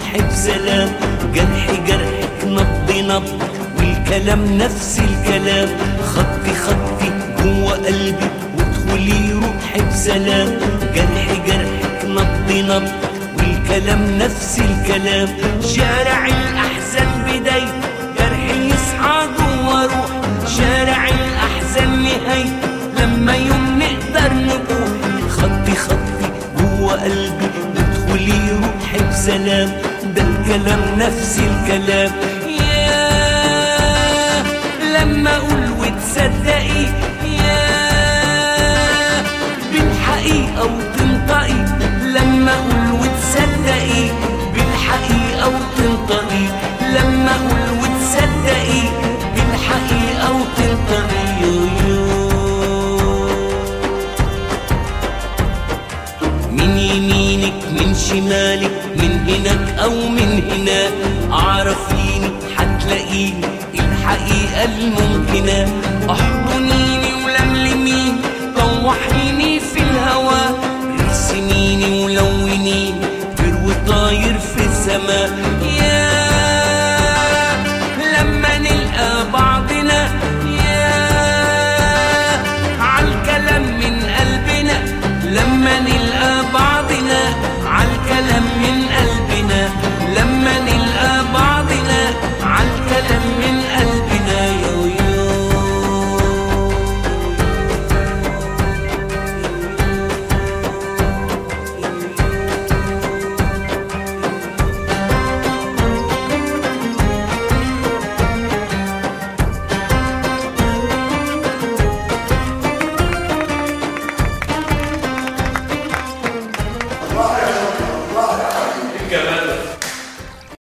روحي بسلام جرحي جرحك نبض نبض والكلام نفس الكلام خطي خطي جوه قلبي وادخلي روحي بسلام جرحي جرحك نبض نبض والكلام نفس الكلام شارع الأحزان بداية جرحي يصحى جوه روحي شارع الأحزان نهاية لما يوم نقدر نبوح خطي خطي جوه قلبي وادخلي روحي بسلام ده الكلام نفس الكلام ياه لما اقول وتصدقي ياه بالحقيقة وتنطقي لما اقول وتصدقي بالحقيقة وتنطقي لما اقول وتصدقي بالحقيقة وتنطقي يو يو من يمينك من شمالك من هناك او من هناك عرفيني هتلاقيني الحقيقة الممكنة احضنيني ولملميني طوحيني في الهوا ارسميني ولونيني طير وطاير في السماء